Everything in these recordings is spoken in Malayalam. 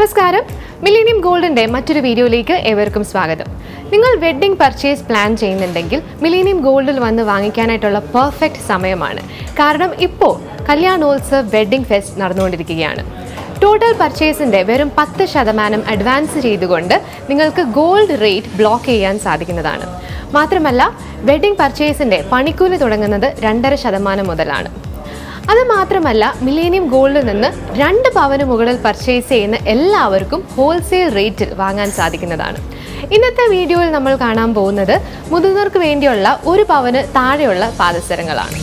നമസ്കാരം മിലീനിയം ഗോൾഡിന്റെ മറ്റൊരു വീഡിയോയിലേക്ക് ഏവർക്കും സ്വാഗതം നിങ്ങൾ വെഡ്ഡിംഗ് പർച്ചേസ് പ്ലാൻ ചെയ്യുന്നുണ്ടെങ്കിൽ മിലീനിയം ഗോൾഡിൽ വന്ന് വാങ്ങിക്കാനായിട്ടുള്ള പെർഫെക്റ്റ് സമയമാണ് കാരണം ഇപ്പോൾ കല്യാണോത്സവ് വെഡ്ഡിംഗ് ഫെസ്റ്റ് നടന്നുകൊണ്ടിരിക്കുകയാണ് ടോട്ടൽ പർച്ചേസിന്റെ വെറും പത്ത് ശതമാനം അഡ്വാൻസ് ചെയ്തുകൊണ്ട് നിങ്ങൾക്ക് ഗോൾഡ് റേറ്റ് ബ്ലോക്ക് ചെയ്യാൻ സാധിക്കുന്നതാണ് മാത്രമല്ല വെഡ്ഡിംഗ് പർച്ചേസിന്റെ പണിക്കൂലി തുടങ്ങുന്നത് രണ്ടര ശതമാനം മുതലാണ് അത് മാത്രമല്ല മിലേനിയം ഗോൾഡിൽ നിന്ന് രണ്ട് പവന് മുകളിൽ പർച്ചേസ് ചെയ്യുന്ന എല്ലാവർക്കും ഹോൾസെയിൽ റേറ്റിൽ വാങ്ങാൻ സാധിക്കുന്നതാണ് ഇന്നത്തെ വീഡിയോയിൽ നമ്മൾ കാണാൻ പോകുന്നത് മുതിർന്നവർക്ക് വേണ്ടിയുള്ള ഒരു പവന് താഴെയുള്ള പാദസരങ്ങളാണ്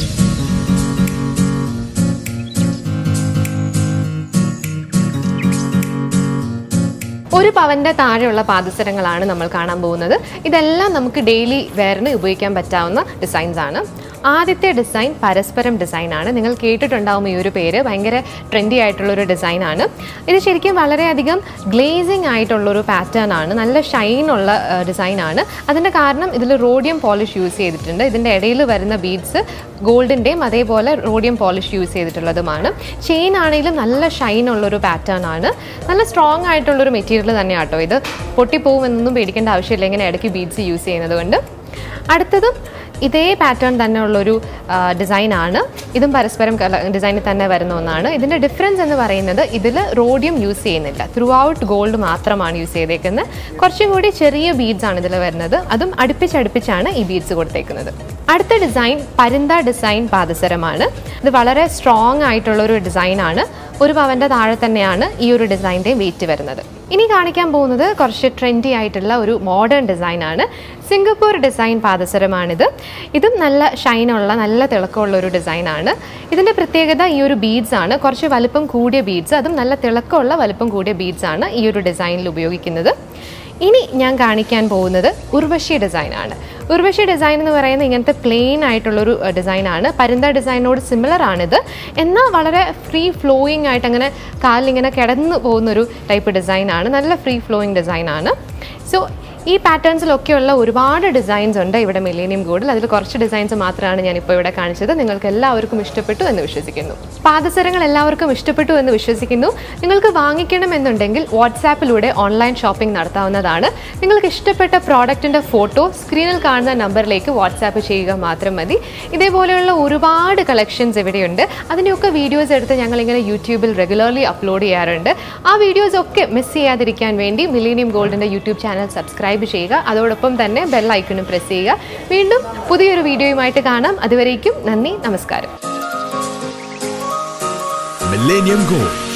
ഒരു പവന്റെ താഴെയുള്ള പാദസരങ്ങളാണ് നമ്മൾ കാണാൻ പോകുന്നത് ഇതെല്ലാം നമുക്ക് ഡെയിലി വെയറിന് ഉപയോഗിക്കാൻ പറ്റാവുന്ന ഡിസൈൻസ് ആണ് ആദ്യത്തെ ഡിസൈൻ പരസ്പരം ഡിസൈൻ ആണ് നിങ്ങൾ കേട്ടിട്ടുണ്ടാവും ഈ ഒരു പേര് ഭയങ്കര ട്രെൻഡി ആയിട്ടുള്ള ഒരു ഡിസൈൻ ആണ് ഇത് ശരിക്കും വളരെയധികം ഗ്ലേസിങ് ആയിട്ടുള്ളൊരു പാറ്റേൺ ആണ് നല്ല ഷൈൻ ഉള്ള ഡിസൈൻ ആണ് അതിൻ്റെ കാരണം ഇതിൽ റോഡിയം പോളിഷ് യൂസ് ചെയ്തിട്ടുണ്ട് ഇതിൻ്റെ ഇടയിൽ വരുന്ന ബീഡ്സ് ഗോൾഡിൻ്റെയും അതേപോലെ റോഡിയം പോളിഷ് യൂസ് ചെയ്തിട്ടുള്ളതുമാണ് ചെയിൻ ആണെങ്കിലും നല്ല ഷൈൻ ഉള്ളൊരു പാറ്റേൺ ആണ് നല്ല സ്ട്രോങ് ആയിട്ടുള്ളൊരു മെറ്റീരിയൽ തന്നെയാണ് കേട്ടോ ഇത് പൊട്ടിപ്പോകുമെന്നൊന്നും പേടിക്കേണ്ട ആവശ്യമില്ല ഇങ്ങനെ ഇടയ്ക്ക് ബീഡ്സ് യൂസ് ചെയ്യുന്നത് കൊണ്ട് അടുത്തതും ഇതേ പാറ്റേൺ തന്നെ ഉള്ളൊരു ഡിസൈൻ ആണ് ഇതും പരസ്പരം ഡിസൈനിൽ തന്നെ വരുന്ന ഒന്നാണ് ഇതിൻ്റെ ഡിഫറൻസ് എന്ന് പറയുന്നത് ഇതിൽ റോഡിയം യൂസ് ചെയ്യുന്നില്ല ത്രൂ ഔട്ട് ഗോൾഡ് മാത്രമാണ് യൂസ് ചെയ്തേക്കുന്നത് കുറച്ചും കൂടി ചെറിയ ബീഡ്സ് ആണ് ഇതിൽ വരുന്നത് അതും അടുപ്പിച്ചടുപ്പിച്ചാണ് ഈ ബീഡ്സ് കൊടുത്തേക്കുന്നത് അടുത്ത ഡിസൈൻ പരുന്ത ഡിസൈൻ പാദസരമാണ് ഇത് വളരെ സ്ട്രോങ് ആയിട്ടുള്ള ഒരു ഡിസൈൻ ആണ് ഒരു പവൻ്റെ താഴെ തന്നെയാണ് ഈ ഒരു ഡിസൈൻ്റെ വെയിറ്റ് വരുന്നത് ഇനി കാണിക്കാൻ പോകുന്നത് കുറച്ച് ട്രെൻഡി ആയിട്ടുള്ള ഒരു മോഡേൺ ഡിസൈൻ ആണ് സിംഗപ്പൂർ ഡിസൈൻ പാദസരമാണിത് ഇതും നല്ല ഷൈനുള്ള നല്ല തിളക്കമുള്ള ഒരു ഡിസൈൻ ആണ് ഇതിൻ്റെ പ്രത്യേകത ഈ ഒരു ബീഡ്സ് ആണ് കുറച്ച് വലുപ്പം കൂടിയ ബീഡ്സ് അതും നല്ല തിളക്കമുള്ള വലുപ്പം കൂടിയ ബീഡ്സ് ആണ് ഈ ഒരു ഡിസൈനിൽ ഉപയോഗിക്കുന്നത് ഇനി ഞാൻ കാണിക്കാൻ പോകുന്നത് ഉർവശി ഡിസൈൻ ആണ് ഉർവശി ഡിസൈൻ എന്ന് പറയുന്നത് ഇങ്ങനത്തെ പ്ലെയിൻ ആയിട്ടുള്ളൊരു ഡിസൈനാണ് പരുന്ത ഡിസൈനോട് സിമിലർ ആണിത് എന്നാൽ വളരെ ഫ്രീ ഫ്ലോയിങ് ആയിട്ട് അങ്ങനെ കാലിലിങ്ങനെ കിടന്നു പോകുന്നൊരു ടൈപ്പ് ഡിസൈനാണ് നല്ല ഫ്രീ ഫ്ലോയിങ് ഡിസൈനാണ് സോ ഈ പാറ്റേൺസിലൊക്കെയുള്ള ഒരുപാട് ഡിസൈൻസ് ഉണ്ട് ഇവിടെ മിലേനിയം ഗോൾഡിൽ അതിൽ കുറച്ച് ഡിസൈൻസ് മാത്രമാണ് ഞാനിപ്പോൾ ഇവിടെ കാണിച്ചത് നിങ്ങൾക്ക് എല്ലാവർക്കും ഇഷ്ടപ്പെട്ടു എന്ന് വിശ്വസിക്കുന്നു പാദസരങ്ങൾ എല്ലാവർക്കും ഇഷ്ടപ്പെട്ടു എന്ന് വിശ്വസിക്കുന്നു നിങ്ങൾക്ക് വാങ്ങിക്കണമെന്നുണ്ടെങ്കിൽ വാട്സാപ്പിലൂടെ ഓൺലൈൻ ഷോപ്പിംഗ് നടത്താവുന്നതാണ് നിങ്ങൾക്ക് ഇഷ്ടപ്പെട്ട പ്രോഡക്റ്റിൻ്റെ ഫോട്ടോ സ്ക്രീനിൽ കാണുന്ന നമ്പറിലേക്ക് വാട്സാപ്പ് ചെയ്യുക മാത്രം മതി ഇതേപോലെയുള്ള ഒരുപാട് കളക്ഷൻസ് ഇവിടെയുണ്ട് അതിൻ്റെയൊക്കെ വീഡിയോസ് എടുത്ത് ഞങ്ങളിങ്ങനെ യൂട്യൂബിൽ റെഗുലർലി അപ്ലോഡ് ചെയ്യാറുണ്ട് ആ വീഡിയോസ് ഒക്കെ മിസ് ചെയ്യാതിരിക്കാൻ വേണ്ടി മിലീനിയം ഗോൾഡിൻ്റെ യൂട്യൂബ് ചാനൽ സബ്സ്ക്രൈബ് ചെയ്യുക അതോടൊപ്പം തന്നെ ബെൽ ഐക്കണും പ്രസ് ചെയ്യുക വീണ്ടും പുതിയൊരു വീഡിയോയുമായിട്ട് കാണാം അതുവരേക്കും നന്ദി നമസ്കാരം Millennium Gold